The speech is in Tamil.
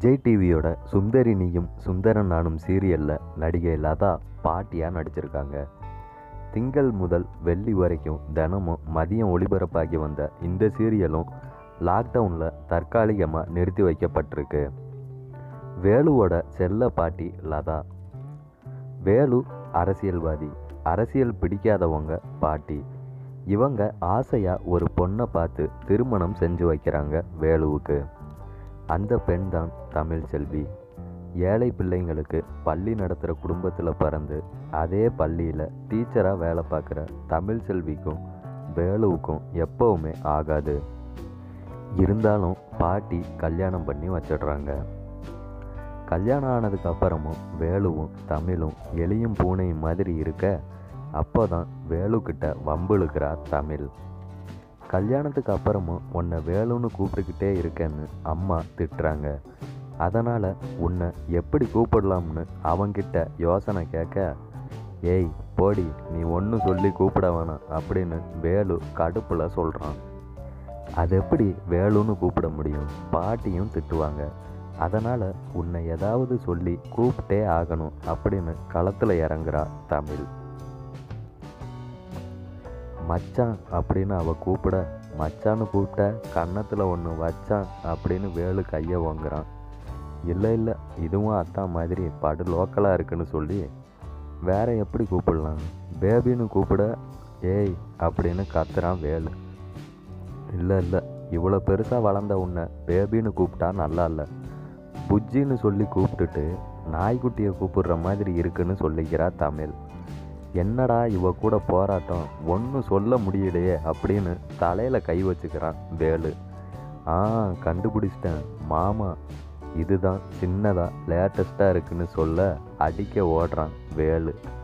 விஜய் டிவியோட சுந்தரி நீயும் சுந்தரன் நானும் சீரியலில் நடிகை லதா பாட்டியாக நடிச்சிருக்காங்க திங்கள் முதல் வெள்ளி வரைக்கும் தினமும் மதியம் ஒளிபரப்பாகி வந்த இந்த சீரியலும் லாக்டவுனில் தற்காலிகமாக நிறுத்தி வைக்கப்பட்டிருக்கு வேலுவோட செல்ல பாட்டி லதா வேலு அரசியல்வாதி அரசியல் பிடிக்காதவங்க பாட்டி இவங்க ஆசையாக ஒரு பொண்ணை பார்த்து திருமணம் செஞ்சு வைக்கிறாங்க வேலுவுக்கு அந்த பெண் தான் தமிழ் செல்வி ஏழை பிள்ளைங்களுக்கு பள்ளி நடத்துகிற குடும்பத்தில் பிறந்து அதே பள்ளியில் டீச்சராக வேலை பார்க்குற தமிழ் செல்விக்கும் வேலுவுக்கும் எப்போவுமே ஆகாது இருந்தாலும் பாட்டி கல்யாணம் பண்ணி வச்சிடுறாங்க கல்யாணம் ஆனதுக்கு அப்புறமும் வேலுவும் தமிழும் எலியும் பூனையும் மாதிரி இருக்க அப்போ தான் வேலுக்கிட்ட வம்பிழுக்கிறா தமிழ் கல்யாணத்துக்கு அப்புறமும் உன்னை வேலுன்னு கூப்பிட்டுக்கிட்டே இருக்கேன்னு அம்மா திட்டுறாங்க அதனால் உன்னை எப்படி கூப்பிடலாம்னு அவங்கிட்ட யோசனை கேட்க ஏய் போடி நீ ஒன்று சொல்லி கூப்பிட வேணாம் அப்படின்னு வேலு கடுப்பில் சொல்கிறான் அது எப்படி வேலுன்னு கூப்பிட முடியும் பாட்டியும் திட்டுவாங்க அதனால் உன்னை ஏதாவது சொல்லி கூப்பிட்டே ஆகணும் அப்படின்னு களத்தில் இறங்குறா தமிழ் மச்சான் அப்படின்னு அவ கூப்பிட மச்சான்னு கூப்பிட்ட கன்னத்தில் ஒன்று வச்சான் அப்படின்னு வேலு கையை வாங்குறான் இல்லை இல்லை இதுவும் அத்தான் மாதிரி படு லோக்கலாக இருக்குன்னு சொல்லி வேற எப்படி கூப்பிடலாம் பேபின்னு கூப்பிட ஏய் அப்படின்னு கத்துறான் வேலு இல்லை இல்லை இவ்வளோ பெருசாக வளர்ந்த உன்னை பேபின்னு கூப்பிட்டா நல்லா இல்லை புஜ்ஜின்னு சொல்லி கூப்பிட்டுட்டு நாய்க்குட்டியை கூப்பிடுற மாதிரி இருக்குன்னு சொல்லிக்கிறா தமிழ் என்னடா இவ கூட போராட்டம் ஒன்றும் சொல்ல முடியலையே அப்படின்னு தலையில் கை வச்சுக்கிறான் வேலு ஆ கண்டுபிடிச்சிட்டேன் மாமா இதுதான் சின்னதாக லேட்டஸ்ட்டாக இருக்குன்னு சொல்ல அடிக்க ஓடுறான் வேலு